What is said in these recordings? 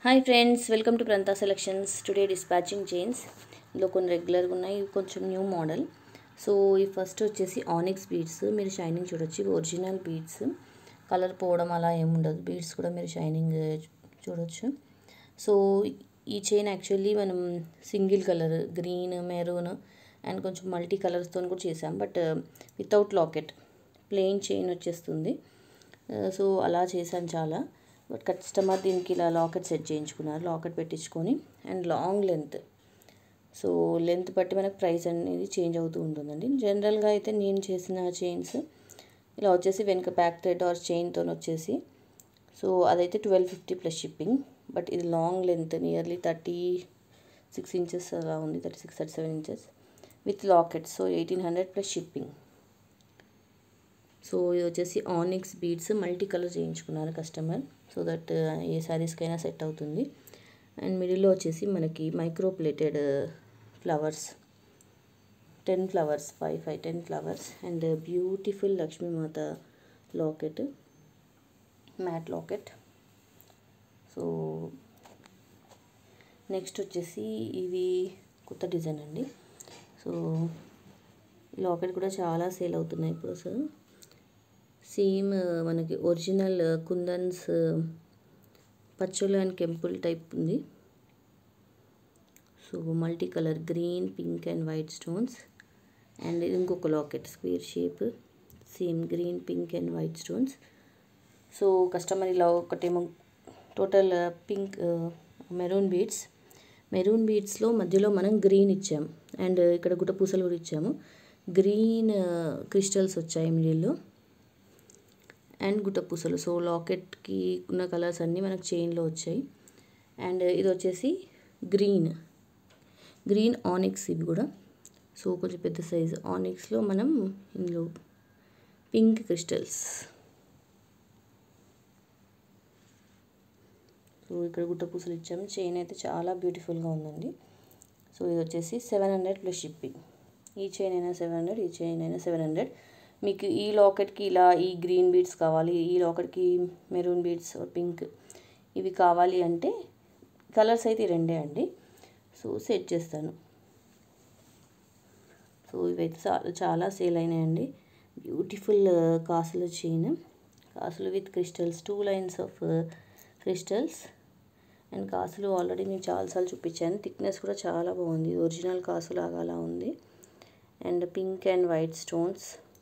hi friends welcome to Pranta selections today dispatching chains ఇందులో కొన్ని రెగ్యులర్గా ఉన్నాయి ఇవి కొంచెం న్యూ మోడల్ సో ఈ ఫస్ట్ వచ్చేసి ఆనిక్స్ బీడ్స్ మీరు షైనింగ్ చూడొచ్చు ఇవి ఒరిజినల్ బీడ్స్ కలర్ పోవడం అలా ఏముండదు బీడ్స్ కూడా మీరు షైనింగ్ చూడొచ్చు సో ఈ చైన్ యాక్చువల్లీ మనం single colour green maroon and కొంచెం మల్టీ కలర్స్తో కూడా చేసాం but without locket plain chain వచ్చేస్తుంది సో అలా చేశాను చాలా బట్ కస్టమర్ దీనికి ఇలా లాకెట్ సెట్ చేయించుకున్నారు లాకెట్ పెట్టించుకొని and long length so length బట్టి మనకు ప్రైస్ అనేది చేంజ్ అవుతూ ఉంటుందండి జనరల్గా అయితే నేను చేసిన చైన్స్ ఇలా వచ్చేసి వెనుక బ్యాక్ థ్రెడ్ ఆర్ చైన్తో వచ్చేసి సో అదైతే twelve fifty plus shipping but ఇది long length nearly thirty six inches అలా ఉంది thirty six thirty seven inches with locket so eighteen hundred plus shipping so ఇది వచ్చేసి ఆనిక్స్ బీడ్స్ మల్టీ కలర్ చేయించుకున్నారు customer so that a శారీస్కైనా set అవుతుంది and మిడిల్లో వచ్చేసి మనకి micro plated flowers ten flowers five five ten flowers and beautiful Lakshmimata locket matte locket so next వచ్చేసి ఇవి కొత్త డిజైన్ అండి సో లాకెట్ కూడా చాలా సేల్ అవుతున్నాయి ఇప్పుడు అసలు సేమ్ మనకి ఒరిజినల్ కుందన్స్ పచ్చలు అండ్ కెంపుల్ టైప్ ఉంది so multi colour green pink and white stones and ఇంకొక locket square shape same green pink and white stones so customer ఇలా ఒకటేమో total pink maroon beads maroon బీడ్స్లో మధ్యలో మనం గ్రీన్ ఇచ్చాం అండ్ ఇక్కడ గుట్ట పూసలు కూడా ఇచ్చాము గ్రీన్ క్రిస్టల్స్ వచ్చాయి మిడిల్లో అండ్ గుట్ట పూసలు సో లాకెట్కి ఉన్న కలర్స్ అన్నీ మనకు చైన్లో వచ్చాయి అండ్ ఇది వచ్చేసి గ్రీన్ గ్రీన్ ఆనిక్స్ ఇవి కూడా సో కొంచెం పెద్ద సైజ్ ఆనిక్స్లో మనం ఇందులో పింక్ క్రిస్టల్స్ సో ఇక్కడ గుట్ట పూసలు ఇచ్చాము చైన్ అయితే చాలా బ్యూటిఫుల్గా ఉందండి సో ఇది వచ్చేసి సెవెన్ హండ్రెడ్ ప్లస్ షిప్పింగ్ ఈ చైన్ అయినా సెవెన్ హండ్రెడ్ ఈ చైన్ అయినా సెవెన్ హండ్రెడ్ మీకు ఈ లాకెట్కి ఇలా ఈ గ్రీన్ బీడ్స్ కావాలి ఈ లాకెట్కి మెరూన్ బీడ్స్ పింక్ ఇవి కావాలి అంటే కలర్స్ అయితే రెండే అండి సో సెట్ చేస్తాను సో ఇవైతే చాలా చాలా సేల్ అయినాయండి బ్యూటిఫుల్ కాసుల చైన్ కాసులు with crystals two lines of crystals and కాసులు ఆల్రెడీ నేను చాలాసార్లు చూపించాను థిక్నెస్ కూడా చాలా బాగుంది ఒరిజినల్ కాసు లాగా అలా ఉంది and pink and white stones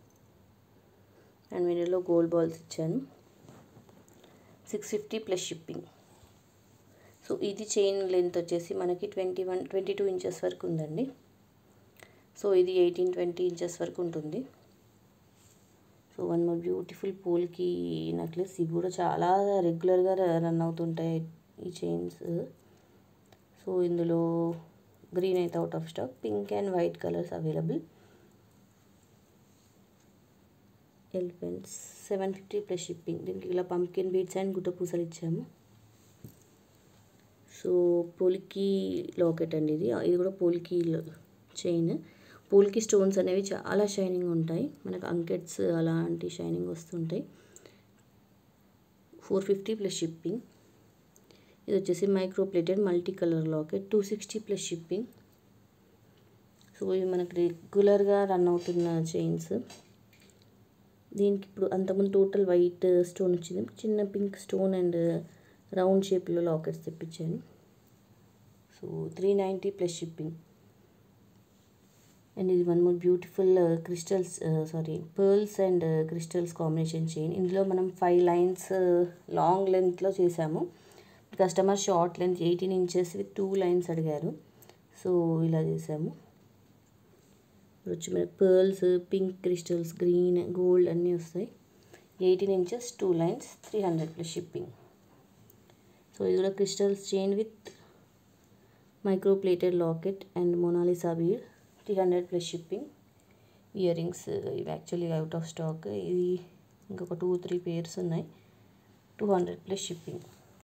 and మిడిల్లో గోల్డ్ బాల్స్ ఇచ్చాను six fifty plus shipping so ఇది చైన్ లెంత్ వచ్చేసి మనకి twenty one twenty two inches వరకు ఉందండి సో ఇది ఎయిటీన్ ట్వంటీ ఇంచెస్ వరకు ఉంటుంది సో వన్ మోర్ బ్యూటిఫుల్ పూల్కి నెక్లెస్ ఇవి కూడా చాలా రెగ్యులర్గా రన్ అవుతుంటాయి ఈ చైన్స్ సో ఇందులో గ్రీన్ అయితే out of stock pink and white colours available elephants seven fifty plus shipping దీనికి ఇలా పంకిన్ బీడ్స్ అండ్ గుట్ట పూసలు ఇచ్చాము సో పోల్కి లాకెట్ అండి ఇది ఇది కూడా పోల్కి చైన్ పోల్కి స్టోన్స్ అనేవి చాలా షైనింగ్ ఉంటాయి మనకు అంకెట్స్ అలాంటి షైనింగ్ వస్తుంటాయి ఫోర్ ఫిఫ్టీ ప్లస్ షిప్పింగ్ ఇది వచ్చేసి micro plated multi colour locket two sixty plus shipping so ఇది మనకు రెగ్యులర్గా రన్ అవుతున్న చైన్స్ దీనికి ఇప్పుడు అంతకుముందు టోటల్ వైట్ స్టోన్ వచ్చింది చిన్న పింక్ స్టోన్ అండ్ రౌండ్ షేప్లో లాకెట్స్ తెప్పించాను so three ninety plus shipping and ఇది one more beautiful crystals sorry pearls and crystals combination chain ఇందులో మనం ఫైవ్ లైన్స్ లాంగ్ లెంత్లో చేసాము customer short length eighteen inches with two lines అడిగారు so ఇలా చేసాము వచ్చి మనకి pearls pink crystals green gold అన్నీ వస్తాయి eighteen inches two lines three hundred plus shipping so ఇది కూడా crystals chain with micro plated locket and Mona Lisa bead three hundred plus shipping earrings ఇవి యాక్చువల్లీ అవుట్ ఆఫ్ స్టాక్ ఇది ఇంకొక two three pairs ఉన్నాయి two hundred plus shipping